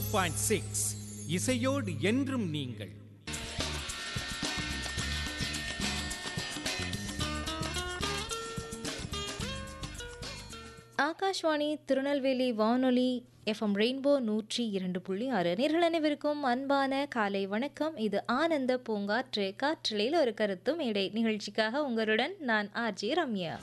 point six இசையோடு என்றும் நீங்கள் ஆகாஷ்வாணி திருநெல்வேலி வானொலி எஃப்எம் ரெயின்போ நூற்றி இரண்டு புள்ளி ஆறு நேர்கள் அனைவருக்கும் அன்பான காலை வணக்கம் இது ஆனந்த பூங்காற்று காற்றலையில் ஒரு கருத்தும் மேடை நிகழ்ச்சிக்காக உங்களுடன் நான் ஆர்ஜே ரம்யா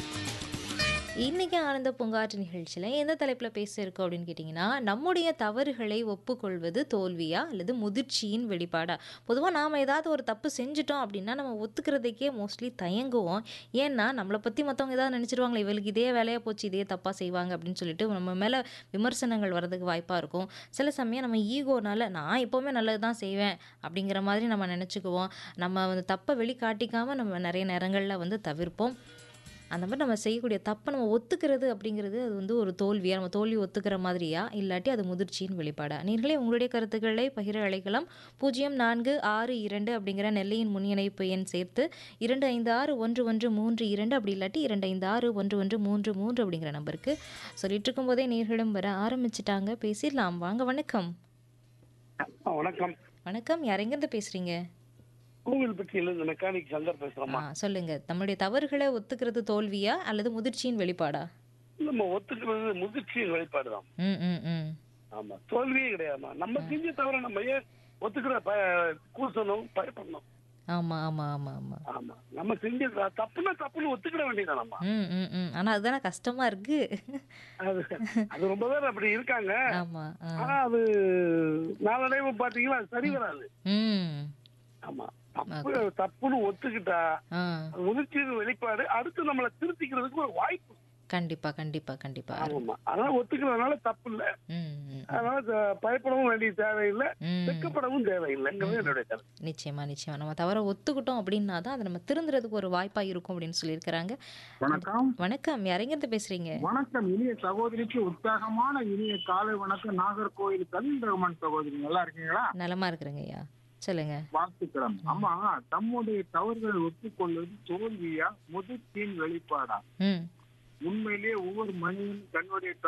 இன்னைக்கு ஆனந்த பூங்காற்று நிகழ்ச்சியில் எந்த தலைப்பில் பேச இருக்கோம் அப்படின்னு கேட்டிங்கன்னா நம்முடைய தவறுகளை ஒப்புக்கொள்வது தோல்வியா அல்லது முதிர்ச்சியின் வெளிப்பாடா பொதுவாக நாம் ஏதாவது ஒரு தப்பு செஞ்சுட்டோம் அப்படின்னா நம்ம ஒத்துக்கிறதுக்கே மோஸ்ட்லி தயங்குவோம் ஏன்னா நம்மளை பற்றி மற்றவங்க ஏதாவது நினச்சிருவாங்களே இவளுக்கு இதே வேலையாக போச்சு இதே தப்பாக செய்வாங்க அப்படின்னு சொல்லிட்டு நம்ம மேலே விமர்சனங்கள் வர்றதுக்கு வாய்ப்பாக இருக்கும் சில சமயம் நம்ம ஈகோனால நான் எப்போவுமே நல்லது தான் செய்வேன் அப்படிங்கிற மாதிரி நம்ம நினச்சிக்குவோம் நம்ம வந்து தப்பை வெளிக்காட்டிக்காமல் நம்ம நிறைய நேரங்களில் வந்து தவிர்ப்போம் அந்த மாதிரி நம்ம செய்யக்கூடிய தப்பை நம்ம ஒத்துக்கிறது அப்படிங்கிறது அது வந்து ஒரு தோல்வியா நம்ம தோல்வி ஒத்துக்கிற மாதிரியா இல்லாட்டி அது முதிர்ச்சியின் வெளிப்பாடா நீங்களே உங்களுடைய கருத்துக்களை பகிர அழைக்கலாம் பூஜ்ஜியம் நான்கு ஆறு இரண்டு அப்படிங்கிற நெல்லையின் முன்னிணைப்பு எண் சேர்த்து இரண்டு ஐந்து ஆறு ஒன்று ஒன்று மூன்று இரண்டு அப்படி இல்லாட்டி இரண்டு ஐந்து ஆறு ஒன்று ஒன்று மூன்று மூன்று அப்படிங்கிற நம்பருக்கு சொல்லிட்டு இருக்கும்போதே நேர்களும் வர ஆரம்பிச்சிட்டாங்க பேசிடலாம் வாங்க வணக்கம் ஆ, வணக்கம் வணக்கம் யாரெங்கேருந்து பேசுறீங்க கோவில்பட்டியிலிருந்து மெக்கானிக் சங்கர் ஆ பேசுறோமா சொல்லுங்க நம்மளுடைய தவறுகளை ஒத்துக்கிறது தோல்வியா அல்லது முதிர்ச்சியின் வெளிப்பாடா நம்ம ஒத்துக்கிறது முதிர்ச்சியின் வெளிப்பாடுதான் ம் ம் ம் ஆமா தோல்வியே கிடையாதுமா நம்ம செஞ்ச தவிர நம்ம ஏன் ஒத்துக்கிற ப கூசணும் பயப்படணும் ஆமாம் ஆமாம் ஆமாம் ஆமாம் ஆமா நம்ம செஞ்ச த- தப்புன்னா தப்புன்னு ஒத்துக்கிட வேண்டியதான் நம்ம ம் ம் ம் ஆனால் அதுதானே கஷ்டமா இருக்கு அது அது ரொம்ப பேர் அப்படி இருக்காங்க ஆமாம் ஆ ஆனா அது நாளடைவு பாத்தீங்கன்னா அது சரி வராது ம் ஆமா தப்பு தப்புன்னு ஒத்துக்கிட்டா ஆ அது முதிர்ச்சியின் வெளிப்பாடு அடுத்து நம்மளை திருத்திக்கிறதுக்கு ஒரு வாய்ப்பு கண்டிப்பாக கண்டிப்பாக கண்டிப்பாக ஆமா அதனால ஒத்துக்கிறதுனால தப்பு இல்ல ம் ம் அதனால த- பயப்படவும் வேண்டிய தேவையில்லை ம் வெட்கப்படவும் தேவையில்லைங்கிறது என்னுடைய கருத்து நிச்சயமா நிச்சயமா நம்ம தவற ஒத்துக்கிட்டோம் அப்படின்னா தான் அது நம்ம திருந்துறதுக்கு ஒரு வாய்ப்பா இருக்கும் அப்படின்னு சொல்லியிருக்கிறாங்க வணக்கம் வணக்கம் யாரெங்கிருந்து பேசுறீங்க வணக்கம் இனிய சகோதரிக்கு உற்சாகமான இனிய காலை வணக்கம் நாகர்கோவில் கலில் ரஹ்மான் சகோதரி நல்லா இருக்கீங்களா நலமா இருக்கிறேங்க ஐயா சொல்லுங்க வாழ்த்துக்கிறோம் ஆமா தம்முடைய தவறுகளை ஒப்புக்கொள்வது தோல்வியா முதிர்ச்சியின் வெளிப்பாடா ம் உண்மையிலேயே ஒவ்வொரு மனிதனும் தன்னுடைய